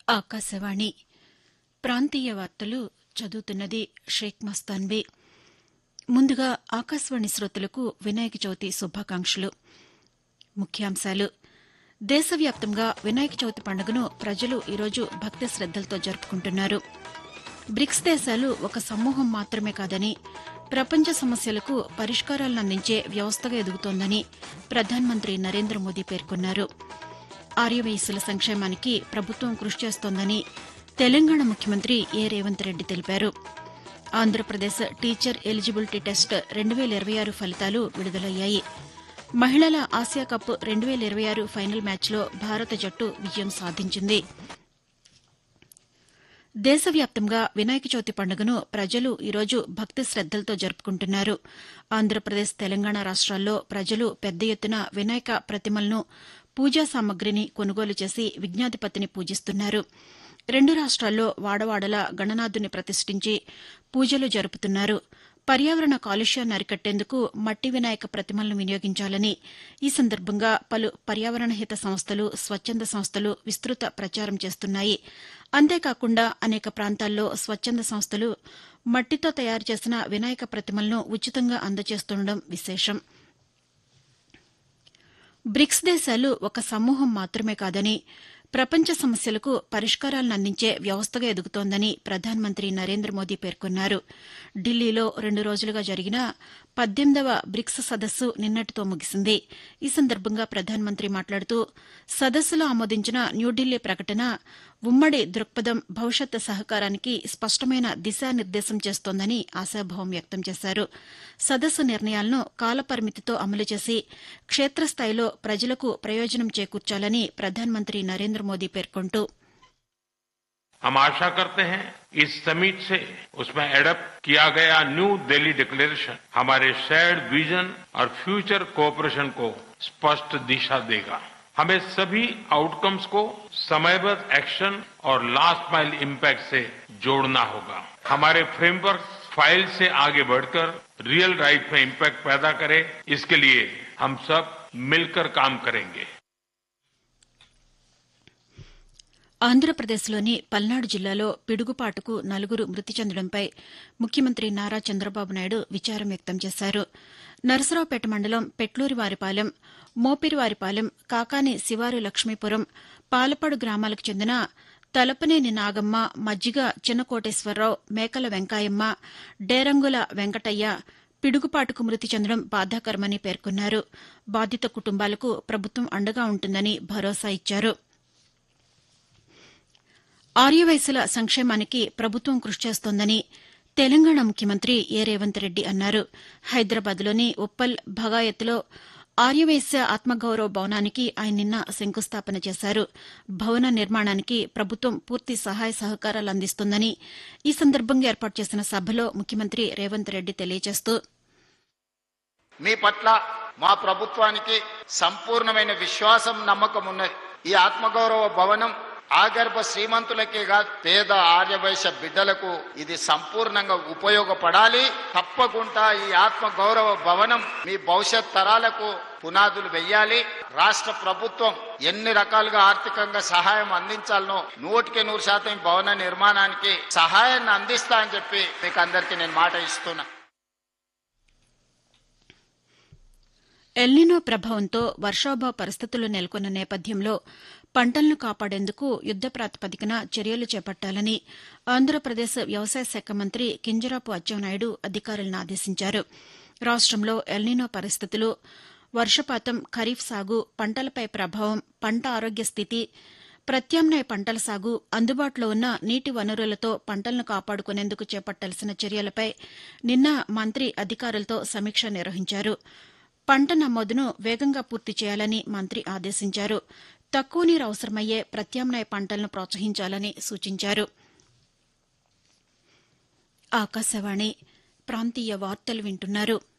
ఆకాశవాణి ప్రాంతీయ వార్తలు చదువుతున్నది షేక్ మస్తాన్బీ ముందుగా ఆకాశవాణి శ్రోతలకు వినాయక చవితి శుభాకాంక్షలు ముఖ్యాంశాలు దేశవ్యాప్తంగా వినాయక చవితి పండుగను ప్రజలు ఈరోజు భక్తి శ్రద్దలతో జరుపుకుంటున్నారు బ్రిక్స్ దేశాలు ఒక సమూహం మాత్రమే కాదని ప్రపంచ సమస్యలకు పరిష్కారాలను అందించే వ్యవస్థగా ఎదుగుతోందని ప్రధానమంత్రి నరేంద్ర మోదీ పేర్కొన్నారు ఆర్యవయస్సుల సంక్షేమానికి ప్రభుత్వం కృషి చేస్తోందని తెలంగాణ ముఖ్యమంత్రి ఏ రేవంత్ రెడ్డి తెలిపారు ఆంధ్రప్రదేశ్ టీచర్ ఎలిజిబిలిటీ టెస్ట్ రెండు వేల ఇరవై ఆరు ఫలితాలు విడుదలయ్యాయి మహిళల ఆసియా కప్ రెండు వేల ఇరవై ఆరు ఫైనల్ మ్యాచ్లో భారత జట్టు విజయం సాధించింది దేశవ్యాప్తంగా వినాయక చవితి పండుగను ప్రజలు ఈరోజు భక్తి శ్రద్దలతో జరుపుకుంటున్నారు ఆంధ్రప్రదేశ్ తెలంగాణ రాష్ట్రాల్లో ప్రజలు పెద్ద ఎత్తున వినాయక ప్రతిమలను పూజా సామగ్రిని కొనుగోలు చేసి విజ్ఞాధిపతిని పూజిస్తున్నారు రెండు రాష్ట్రాల్లో వాడవాడల గణనాథుని ప్రతిష్ఠించి పూజలు జరుపుతున్నారు పర్యావరణ కాలుష్యాన్ని అరికట్టేందుకు మట్టి వినాయక ప్రతిమలను వినియోగించాలని ఈ సందర్భంగా పలు పర్యావరణ హిత సంస్థలు స్వచ్చంద సంస్థలు విస్తృత ప్రచారం చేస్తున్నాయి అంతేకాకుండా అనేక ప్రాంతాల్లో స్వచ్చంద సంస్థలు మట్టితో తయారు చేసిన వినాయక ప్రతిమలను ఉచితంగా అందజేస్తుండడం విశేషం బ్రిక్స్ దేశాలు ఒక సమూహం మాత్రమే కాదని ప్రపంచ సమస్యలకు పరిష్కారాలను అందించే వ్యవస్థగా ఎదుగుతోందని ప్రధానమంత్రి నరేంద్ర మోదీ పేర్కొన్నారు ఢిల్లీలో రెండు రోజులుగా జరిగిన పద్దెనిమిదవ బ్రిక్స్ సదస్సు నిన్నటితో ముగిసింది ఈ సందర్భంగా ప్రధానమంత్రి మాట్లాడుతూ సదస్సులో ఆమోదించిన న్యూఢిల్లీ ప్రకటన ఉమ్మడి దృక్పథం భవిష్యత్ సహకారానికి స్పష్టమైన దిశానిర్దేశం చేస్తోందని ఆశాభావం వ్యక్తం చేశారు సదస్సు నిర్ణయాలను కాలపరిమితితో అమలు చేసి క్షేత్రస్థాయిలో ప్రజలకు ప్రయోజనం చేకూర్చాలని ప్రధానమంత్రి నరేంద్ర మోదీ పేర్కొంటూ हम आशा करते हैं इस समिट से उसमें एडप्ट किया गया न्यू दिल्ली डिक्लेरेशन हमारे शेयर्ड विजन और फ्यूचर कोऑपरेशन को स्पष्ट दिशा देगा हमें सभी आउटकम्स को समयबद्ध एक्शन और लास्ट माइल इम्पैक्ट से जोड़ना होगा हमारे फ्रेमवर्क फाइल से आगे बढ़कर रियल लाइफ में इम्पैक्ट पैदा करे इसके लिए हम सब मिलकर काम करेंगे ఆంధ్రప్రదేశ్లోని పల్నాడు జిల్లాలో పిడుగుపాటుకు నలుగురు మృతి చెందడంపై ముఖ్యమంత్రి నారా చంద్రబాబు నాయుడు విచారం వ్యక్తం చేశారు నరసరావుపేట మండలం పెట్లూరివారిపాలెం మోపిరివారిపాలెం కాకాని శివారు లక్ష్మీపురం పాలపాడు గ్రామాలకు చెందిన తలపనేని నాగమ్మ మజ్జిగ చిన్నకోటేశ్వరరావు మేకల వెంకాయమ్మ డేరంగుల వెంకటయ్య పిడుగుపాటుకు మృతి చెందడం బాధాకరమని పేర్కొన్నారు బాధిత కుటుంబాలకు ప్రభుత్వం అండగా ఉంటుందని భరోసా ఇచ్చారు ఆర్యవయసుల సంక్షేమానికి ప్రభుత్వం కృషి చేస్తోందని తెలంగాణ ముఖ్యమంత్రి ఏ రేవంత్ రెడ్డి అన్నారు హైదరాబాద్లోని ఉప్పల్ భగాయత్లో ఆర్యవైశ్య ఆత్మగౌరవ భవనానికి ఆయన నిన్న శంకుస్థాపన చేశారు భవన నిర్మాణానికి ప్రభుత్వం పూర్తి సహాయ సహకారాలు అందిస్తోందని ఈ సందర్భంగా ఏర్పాటు చేసిన సభలో ముఖ్యమంత్రి రేవంత్ రెడ్డి తెలియజేస్తూ మీ పట్ల మా ప్రభుత్వానికి సంపూర్ణమైన విశ్వాసం నమ్మకం ఉన్నది ఈ ఆత్మగౌరవ భవనం ఆగర్భ శ్రీమంతులకే కాదు పేద ఆర్యవైశ్య బిడ్డలకు ఇది సంపూర్ణంగా ఉపయోగపడాలి తప్పకుండా ఈ ఆత్మ గౌరవ భవనం మీ భవిష్యత్ తరాలకు పునాదులు వెయ్యాలి రాష్ట్ర ప్రభుత్వం ఎన్ని రకాలుగా ఆర్థికంగా సహాయం అందించాలనో నూటికి నూరు శాతం ఈ భవన నిర్మాణానికి సహాయాన్ని అందిస్తా అని చెప్పి మీకు అందరికీ నేను మాట ఇస్తున్నా ఎల్నినో ప్రభావంతో వర్షాభావ పరిస్థితులు నెలకొన్న నేపథ్యంలో పంటలను కాపాడేందుకు యుద్ద ప్రాతిపదికన చర్యలు చేపట్టాలని ఆంధ్రప్రదేశ్ వ్యవసాయ శాఖ మంత్రి కింజరాపు అచ్చెన్నాయుడు అధికారులను ఆదేశించారు రాష్టంలో ఎల్నినో పరిస్థితులు వర్షపాతం ఖరీఫ్ సాగు పంటలపై ప్రభావం పంట ఆరోగ్య స్థితి ప్రత్యామ్నాయ పంటల సాగు అందుబాటులో ఉన్న నీటి వనరులతో పంటలను కాపాడుకునేందుకు చేపట్టాల్సిన చర్యలపై నిన్న మంత్రి అధికారులతో సమీక్ష నిర్వహించారు పంట నమోదును వేగంగా పూర్తి చేయాలని మంత్రి ఆదేశించారు తక్కువ నీరు అవసరమయ్యే ప్రత్యామ్నాయ పంటలను ప్రోత్సహించాలని సూచించారు ఆకాశవాణి ప్రాంతీయ వార్తలు వింటున్నారు